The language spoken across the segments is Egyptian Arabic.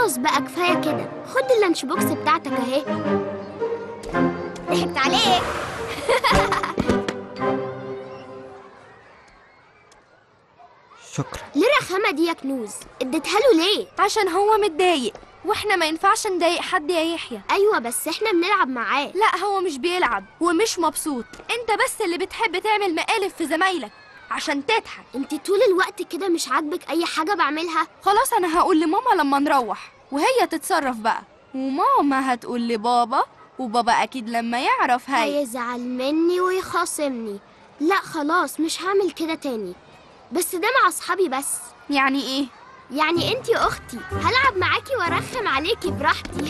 خلاص بقى كفاية كده خد اللانش بوكس بتاعتك اهي ضحكت عليك شكرا ليه الرخامة دي يا كنوز اديتها له ليه عشان هو متضايق واحنا ما ينفعش نضايق حد يا يحيى ايوه بس احنا بنلعب معاه لا هو مش بيلعب ومش مبسوط انت بس اللي بتحب تعمل مقالب في زمايلك عشان تضحك انت طول الوقت كده مش عاجبك اي حاجة بعملها خلاص انا هقول لماما لما نروح وهي تتصرف بقى وماما هتقول لبابا وبابا اكيد لما يعرف هي هيزعل مني ويخاصمني لا خلاص مش هعمل كده تاني بس ده مع اصحابي بس يعني ايه يعني انتي اختي هلعب معاكي وارخم عليكي براحتي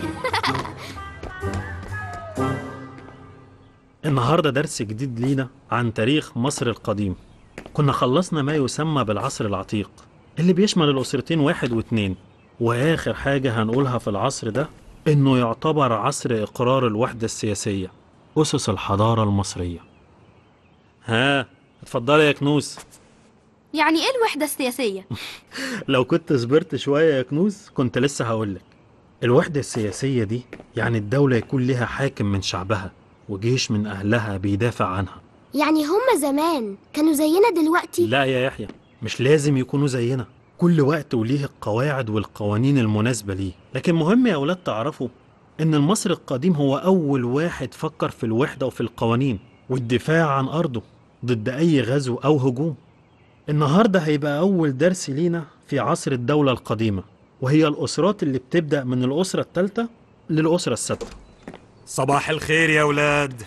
النهارده درس جديد لينا عن تاريخ مصر القديم كنا خلصنا ما يسمى بالعصر العتيق اللي بيشمل الأسرتين واحد واتنين وآخر حاجة هنقولها في العصر ده إنه يعتبر عصر إقرار الوحدة السياسية أسس الحضارة المصرية ها اتفضلي يا كنوز يعني ايه الوحدة السياسية لو كنت صبرت شوية يا كنوز كنت لسه هقولك الوحدة السياسية دي يعني الدولة يكون لها حاكم من شعبها وجيش من أهلها بيدافع عنها يعني هما زمان كانوا زينا دلوقتي لا يا يحيى مش لازم يكونوا زينا كل وقت وليه القواعد والقوانين المناسبة ليه لكن مهم يا أولاد تعرفوا إن المصري القديم هو أول واحد فكر في الوحدة وفي القوانين والدفاع عن أرضه ضد أي غزو أو هجوم النهاردة هيبقى أول درس لينا في عصر الدولة القديمة وهي الأسرات اللي بتبدأ من الأسرة الثالثة للأسرة السادسة صباح الخير يا ولاد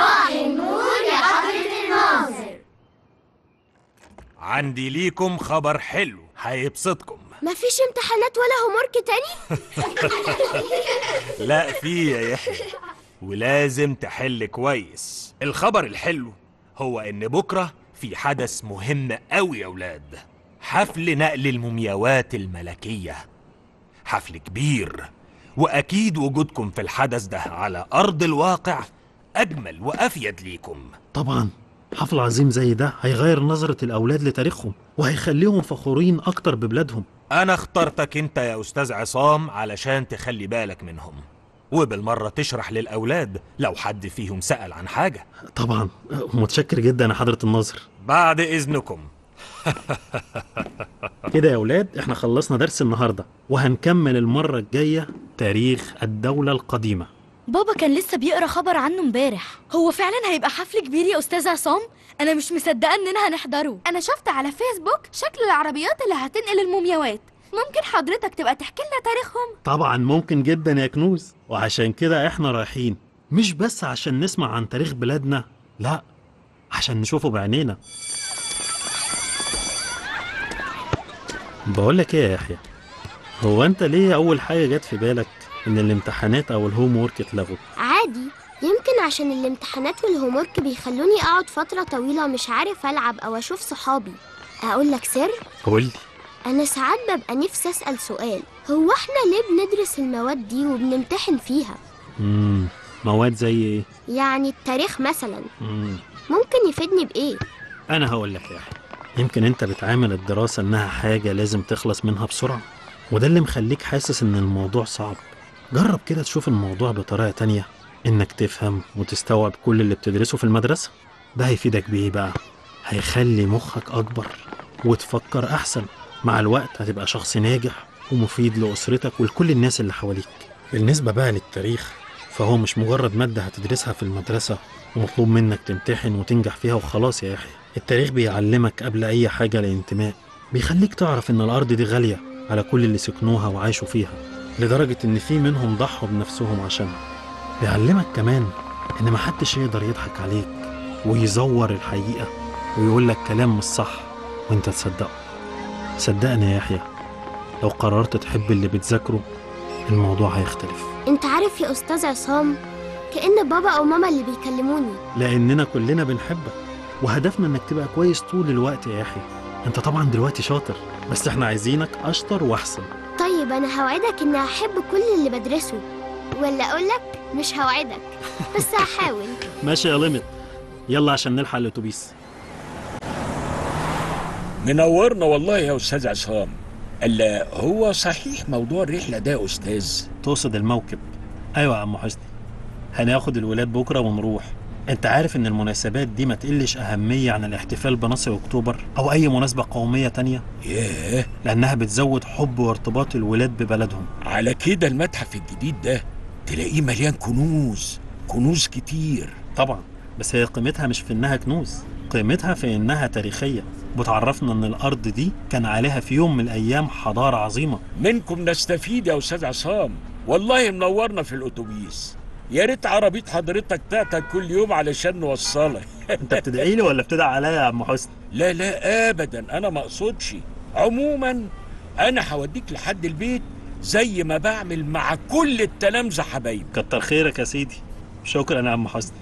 عندي ليكم خبر حلو هيبسطكم مفيش امتحانات ولا هومورك تاني لا في يا يحيى ولازم تحل كويس الخبر الحلو هو ان بكره في حدث مهم قوي يا ولاد حفل نقل المومياوات الملكيه حفل كبير واكيد وجودكم في الحدث ده على ارض الواقع اجمل وافيد ليكم طبعا حفل عظيم زي ده هيغير نظرة الأولاد لتاريخهم وهيخليهم فخورين أكتر ببلادهم انا اخترتك انت يا استاذ عصام علشان تخلي بالك منهم وبالمرة تشرح للأولاد لو حد فيهم سأل عن حاجة طبعا متشكر جدا يا حضرة الناظر بعد إذنكم كده يا أولاد احنا خلصنا درس النهاردة وهنكمل المرة الجاية تاريخ الدولة القديمة بابا كان لسه بيقرا خبر عنه امبارح هو فعلا هيبقى حفل كبير يا استاذ عصام انا مش مصدقه اننا هنحضره انا شفت على فيسبوك شكل العربيات اللي هتنقل المومياوات ممكن حضرتك تبقى تحكي لنا تاريخهم طبعا ممكن جدا يا كنوز وعشان كده احنا رايحين مش بس عشان نسمع عن تاريخ بلادنا لا عشان نشوفه بعينينا بقولك ايه يا يحيى هو انت ليه اول حاجة جت في بالك ان الامتحانات او الهوم وورك اتلغوا عادي يمكن عشان الامتحانات والهومورك بيخلوني اقعد فترة طويلة مش عارف العب او اشوف صحابي اقول لك سر قولي انا ساعات ببقى نفسي اسال سؤال هو احنا ليه بندرس المواد دي وبنمتحن فيها امم مواد زي ايه يعني التاريخ مثلا مم. ممكن يفيدني بايه انا هقول لك يا يحيى يمكن انت بتعامل الدراسة انها حاجة لازم تخلص منها بسرعة وده اللي مخليك حاسس ان الموضوع صعب جرب كده تشوف الموضوع بطريقة تانية انك تفهم وتستوعب كل اللي بتدرسه في المدرسة ده هيفيدك بايه بقى هيخلي مخك اكبر وتفكر احسن مع الوقت هتبقى شخص ناجح ومفيد لأسرتك ولكل الناس اللي حواليك بالنسبة بقى للتاريخ فهو مش مجرد مادة هتدرسها في المدرسة ومطلوب منك تمتحن وتنجح فيها وخلاص يا يحيى التاريخ بيعلمك قبل أي حاجة الانتماء بيخليك تعرف إن الأرض دي غالية على كل اللي سكنوها وعاشوا فيها لدرجة إن في منهم ضحوا بنفسهم عشانها بيعلمك كمان إن محدش يقدر يضحك عليك ويزور الحقيقة ويقول لك كلام مش صح وإنت تصدقه صدقني يا يحيى لو قررت تحب اللي بتذاكره الموضوع هيختلف انت عارف يا استاذ عصام كأن بابا او ماما اللي بيكلموني لأننا كلنا بنحبك وهدفنا إنك تبقى كويس طول الوقت يا يحيى أنت طبعا دلوقتي شاطر بس إحنا عايزينك أشطر وأحسن طيب انا هوعدك اني هحب كل اللي بدرسه ولا اقولك مش هوعدك بس هحاول ماشي يا ليميت يلا عشان نلحق الأتوبيس منورنا والله يا استاذ عصام الا هو صحيح موضوع الرحله ده يا استاذ تقصد الموكب ايوه يا عم حسني هناخد الولاد بكره ونروح انت عارف ان المناسبات دي ما تقلش اهميه عن الاحتفال بنصر اكتوبر او اي مناسبه قوميه تانية ياه لانها بتزود حب وارتباط الولاد ببلدهم على كده المتحف الجديد ده تلاقيه مليان كنوز كنوز كتير طبعا بس هي قيمتها مش في انها كنوز قيمتها في انها تاريخيه بتعرفنا ان الارض دي كان عليها في يوم من الايام حضاره عظيمه منكم نستفيد يا استاذ عصام والله منورنا في الاتوبيس يا ريت عربيه حضرتك تعطل كل يوم علشان نوصلك انت بتدعي لي ولا بتدعي عليا يا عم حسني لا لا ابدا انا ما اقصدش عموما انا هوديك لحد البيت زي ما بعمل مع كل التلامذه حبايبي كتر خيرك يا سيدي شكرا يا عم حسني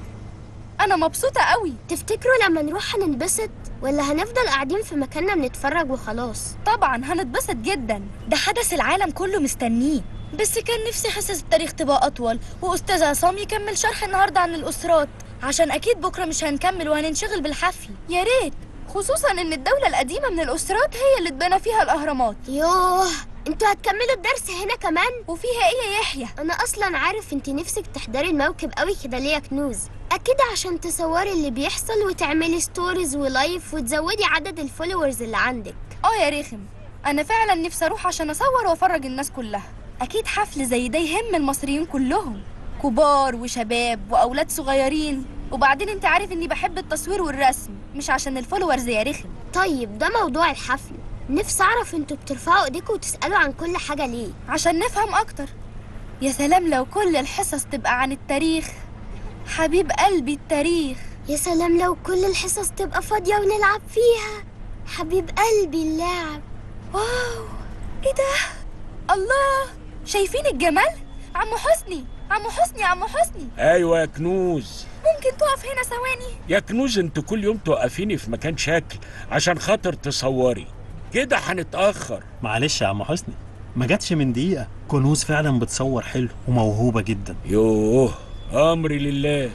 انا مبسوطه قوي تفتكروا لما نروح هننبسط ولا هنفضل قاعدين في مكاننا بنتفرج وخلاص طبعا هنتبسط جدا ده حدث العالم كله مستنيه بس كان نفسي حصص التاريخ تبقى أطول وأستاذ عصام يكمل شرح النهاردة عن الأسرات عشان أكيد بكرة مش هنكمل وهننشغل بالحفل يا ريت خصوصا ان الدوله القديمه من الاسرات هي اللي اتبنى فيها الاهرامات يوه انتوا هتكملوا الدرس هنا كمان وفيها ايه يا يحيى انا اصلا عارف انت نفسك تحضري الموكب قوي كده ليه يا كنوز اكيد عشان تصوري اللي بيحصل وتعملي ستوريز ولايف وتزودي عدد الفولورز اللي عندك اه يا رخم انا فعلا نفسي اروح عشان اصور وافرج الناس كلها اكيد حفل زي ده يهم المصريين كلهم كبار وشباب واولاد صغيرين وبعدين انت عارف اني بحب التصوير والرسم مش عشان الفولورز يا رخم طيب ده موضوع الحفل نفسي اعرف انتوا بترفعوا ايديكم وتسالوا عن كل حاجه ليه عشان نفهم اكتر يا سلام لو كل الحصص تبقى عن التاريخ حبيب قلبي التاريخ يا سلام لو كل الحصص تبقى فاضيه ونلعب فيها حبيب قلبي اللعب واو ايه ده الله شايفين الجمال عمو حسني عمو حسني عمو حسني ايوه يا كنوز ممكن تقف هنا ثواني يا كنوز انت كل يوم توقفيني في مكان شكل عشان خاطر تصوري كده هنتاخر معلش يا عم حسني ما جاتش من دقيقه كنوز فعلا بتصور حلو وموهوبه جدا يوه امري لله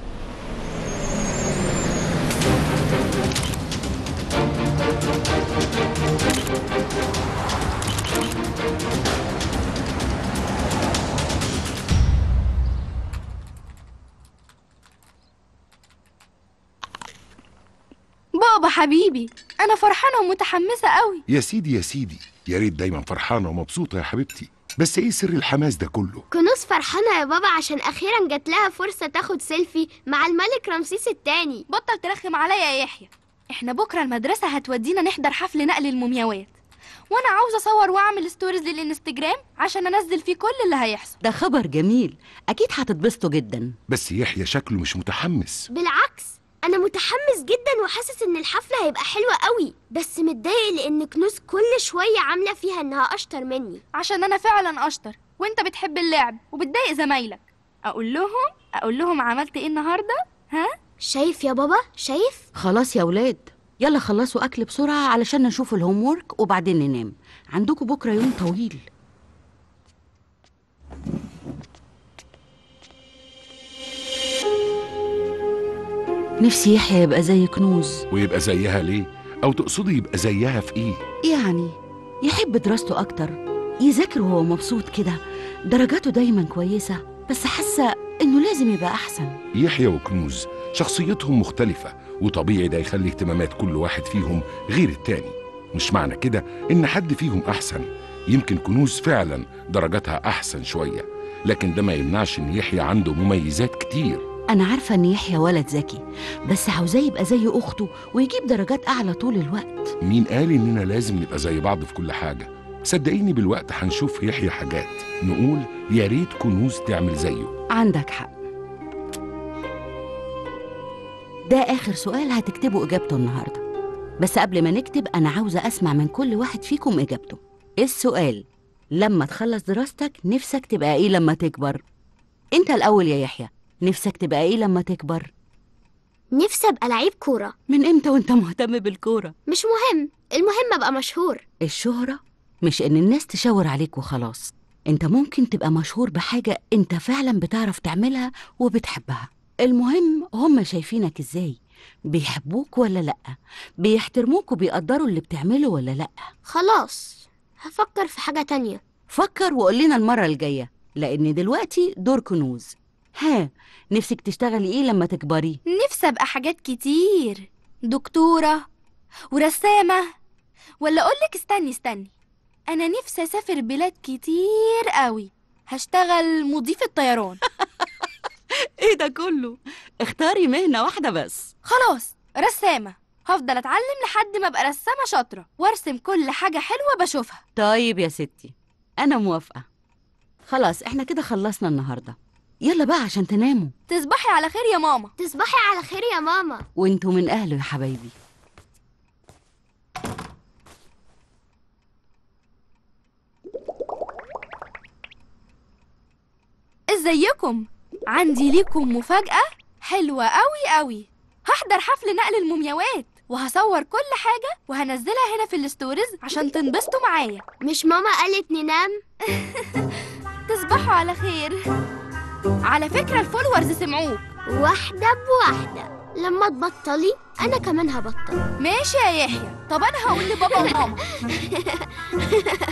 بابا حبيبي انا فرحانه ومتحمسه قوي يا سيدي يا سيدي يا ريت دايما فرحانة ومبسوطة يا حبيبتي بس ايه سر الحماس ده كله كنوز فرحانه يا بابا عشان اخيرا جات لها فرصه تاخد سيلفي مع الملك رمسيس الثاني بطل ترخم عليا يا يحيى احنا بكره المدرسه هتودينا نحضر حفل نقل المومياوات وانا عاوزه اصور واعمل ستوريز للانستجرام عشان انزل فيه كل اللي هيحصل ده خبر جميل أكيد هتتبسطوا جدا بس يحيى شكله مش متحمس بالعكس انا متحمس جدا وحاسس ان الحفله هيبقى حلوه قوي بس متضايق لان كنوز كل شويه عامله فيها انها اشطر مني عشان انا فعلا اشطر وانت بتحب اللعب وبتضايق زمايلك اقول لهم اقول لهم عملت ايه النهارده ها شايف يا بابا شايف خلاص يا ولاد يلا خلصوا أكل بسرعة علشان نشوف الهوم وورك وبعدين ننام عندكم بكرة يوم طويل نفسي يحيى يبقى زي كنوز ويبقى زيها ليه او تقصدي يبقى زيها في ايه يعني يحب دراسته أكتر يذاكر وهو مبسوط كده درجاته دايما كويسة بس حاسة إنه لازم يبقى أحسن يحيى وكنوز شخصيتهم مختلفة وطبيعي ده يخلي اهتمامات كل واحد فيهم غير التاني مش معنى كده ان حد فيهم احسن يمكن كنوز فعلا درجاتها احسن شوية لكن ده ما يمنعش ان يحيى عنده مميزات كتير أنا عارفة إن يحيى ولد ذكي بس عاوزاه يبقى زي أخته ويجيب درجات أعلى طول الوقت مين قال اننا لازم نبقى زي بعض في كل حاجة صدقيني بالوقت هنشوف في يحيى حاجات نقول يا ريت كنوز تعمل زيه عندك حق ده آخر سؤال هتكتبوا إجابته النهاردة بس قبل ما نكتب أنا عاوزة أسمع من كل واحد فيكم إجابته السؤال لما تخلص دراستك نفسك تبقى إيه لما تكبر؟ أنت الأول يا يحيى نفسك تبقى إيه لما تكبر؟ نفسي ابقى لعيب كوره من إمتى وأنت مهتم بالكورة؟ مش مهم المهم ابقى مشهور الشهرة مش إن الناس تشاور عليك وخلاص أنت ممكن تبقى مشهور بحاجة أنت فعلا بتعرف تعملها وبتحبها المهم هم شايفينك إزاي بيحبوك ولا لأ بيحترموك وبيقدروا اللي بتعمله ولا لأ خلاص هفكر في حاجة تانية فكر وقول لنا المرة الجاية لأن دلوقتي دور كنوز ها نفسك تشتغلي إيه لما تكبري؟ نفسي ابقى حاجات كتير دكتورة ورسامة ولا اقولك استني استني انا نفسي اسافر بلاد كتير قوي هشتغل مضيف الطيران إيه ده كله؟ اختاري مهنة واحدة بس خلاص رسامة هفضل اتعلم لحد ما ابقى رسامة شاطرة وارسم كل حاجة حلوة بشوفها طيب يا ستي أنا موافقة خلاص إحنا كده خلصنا النهاردة يلا بقى عشان تناموا تصبحي على خير يا ماما تصبحي على خير يا ماما وانتوا من أهله يا حبايبي ازيكم عندي ليكم مفاجأة حلوة قوي قوي هحضر حفل نقل المومياوات وهصور كل حاجة وهنزلها هنا في الستوريز عشان تنبسطوا معايا مش ماما قالت ننام تصبحوا على خير على فكرة الفولورز سمعوك واحدة بواحدة لما تبطلي أنا كمان هبطل ماشي يا يحيى طب أنا هقول لبابا وماما